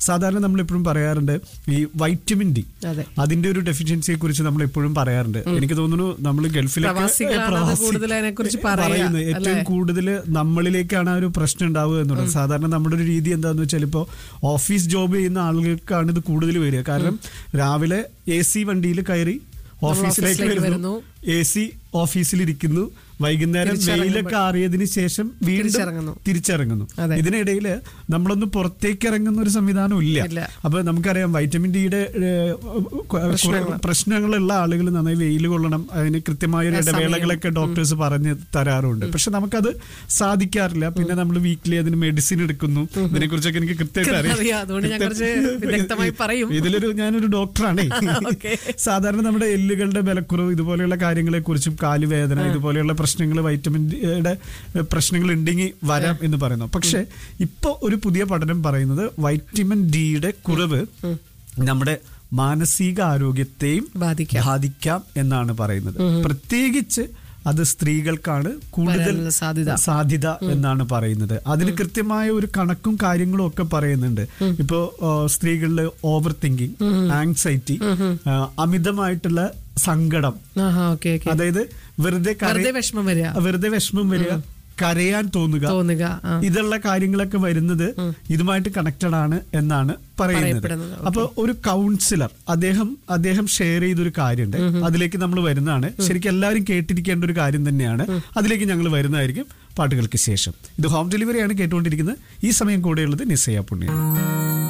സാധാരണ നമ്മൾ എപ്പോഴും പറയാറുണ്ട് ഈ വൈറ്റമിൻ ഡി അതെ അതിന്റെ ഒരു ഡെഫിഷ്യൻസിയെ കുറിച്ച് നമ്മൾ എപ്പോഴും പറയാറുണ്ട് എനിക്ക് തോന്നുന്നു നമ്മൾ ഗൾഫിലൊക്കെ പ്രവാസികളാണ് അത് കൂടുതൽ അതിനെക്കുറിച്ച് പറയാ, പറയുന്നത് ഏറ്റവും കൂടുതൽ നമ്മളിലേക്കാണ് ആ ഒരു പ്രശ്നം ഉണ്ടാവുക എന്നുള്ളത് സാധാരണ നമ്മുടെ ഒരു രീതി എന്താന്ന് വെച്ചാൽ ഇപ്പോൾ ഓഫീസ് ജോബ് ചെയ്യുന്ന ആളുകൾക്കാണ് ഇത് കൂടുതൽ വരിക കാരണം രാവിലെ എ സി വണ്ടിയിൽ കയറി ഓഫീസിലേക്ക് ഓഫീസിലേക്ക് വരുന്നു വരുന്നു. എ സി ഓഫീസിലിരിക്കുന്നു വൈകുന്നേരം തിരിച്ചിറങ്ങുമ്പോൾ- വെയിലൊക്കെ ആറിയതിന് ശേഷം വീണ്ടും തിരിച്ചിറങ്ങുന്നു. തിരിച്ചിറങ്ങുന്നു അതെ. ഇതിനിടയിൽ നമ്മളൊന്ന് പുറത്തേക്ക് ഇറങ്ങുന്ന ഒരു സംവിധാനം ഇല്ല ഇല്ല. അപ്പൊ നമുക്കറിയാം വൈറ്റമിൻ ഡിയുടെ പ്രശ്നങ്ങളുള്ള ആളുകൾ നന്നായി വെയിൽ കൊള്ളണം അതിന് കൃത്യമായ ഒരു സമയം. ഇടവേളകളൊക്കെ ഡോക്ടേഴ്സ് പറഞ്ഞ് തരാറുണ്ട് പക്ഷെ നമുക്കത് സാധിക്കാറില്ല പിന്നെ നമ്മൾ വീക്കിലി അതിന് മെഡിസിൻ എടുക്കുന്നു ഇതിനെ കുറിച്ചൊക്കെ എനിക്ക് കൃത്യമായിട്ട് അറിയാം. അതുകൊണ്ട് ഞാൻ കുറച്ച് വിദഗ്ധമായി പറയും. ഇതിലൊരു ഞാനൊരു ഡോക്ടറാണേ ഓക്കേ. സാധാരണ നമ്മുടെ എല്ലുകളുടെ ബലക്കുറവ് ഇതുപോലെയുള്ള കാര്യങ്ങളെ കുറിച്ചും കാലുവേദന ഇതുപോലെയുള്ള പ്രശ്നങ്ങൾ വൈറ്റമിൻ ഡിയുടെ പ്രശ്നങ്ങൾ ഉണ്ടെങ്കിൽ വരാം എന്ന് പറയുന്നു പക്ഷെ ഇപ്പൊ ഒരു പുതിയ പഠനം പറയുന്നത് വൈറ്റമിൻ ഡിയുടെ കുറവ് നമ്മുടെ മാനസിക ആരോഗ്യത്തെയും ബാധിക്കാം. ബാധിക്കാം എന്നാണ് പറയുന്നത് പ്രത്യേകിച്ച് അത് സ്ത്രീകൾക്കാണ് കൂടുതൽ വരാനുള്ള സാധ്യത. സാധ്യത എന്നാണ് പറയുന്നത് അതിന് കൃത്യമായ ഒരു കണക്കും കാര്യങ്ങളും ഒക്കെ പറയുന്നുണ്ട് ഇപ്പോ സ്ത്രീകളിൽ ഓവർ തിങ്കിങ് ആങ്സൈറ്റി അമിതമായിട്ടുള്ള സങ്കടം ആഹാ ഓക്കെ ഓക്കെ അതായത് വെറുതെ കര- വെറുതെ വിഷമം വരിക വെറുതെ വിഷമം വരിക കരയാൻ തോന്നുക തോന്നുക ആ. ഇതുള്ള കാര്യങ്ങളൊക്കെ വരുന്നത് ഇതുമായിട്ട് കണക്റ്റഡ് ആണ് എന്നാണ് പറയുന്നത് പറയപ്പെടുന്നത്. അപ്പൊ ഒരു കൗൺസിലർ അദ്ദേഹം അദ്ദേഹം ഷെയർ ചെയ്തൊരു കാര്യമുണ്ട് അതിലേക്ക് നമ്മൾ വരുന്നതാണ് ശരിക്കും എല്ലാവരും കേട്ടിരിക്കേണ്ട ഒരു കാര്യം തന്നെയാണ് അതിലേക്ക് ഞങ്ങൾ വരുന്നതായിരിക്കും പാട്ടുകൾക്ക് ശേഷം ഇത് ഹോം ഡെലിവറിയാണ് കേട്ടുകൊണ്ടിരിക്കുന്നത് ഈ സമയം കൂടെയുള്ളത് നിസയ പുണ്യം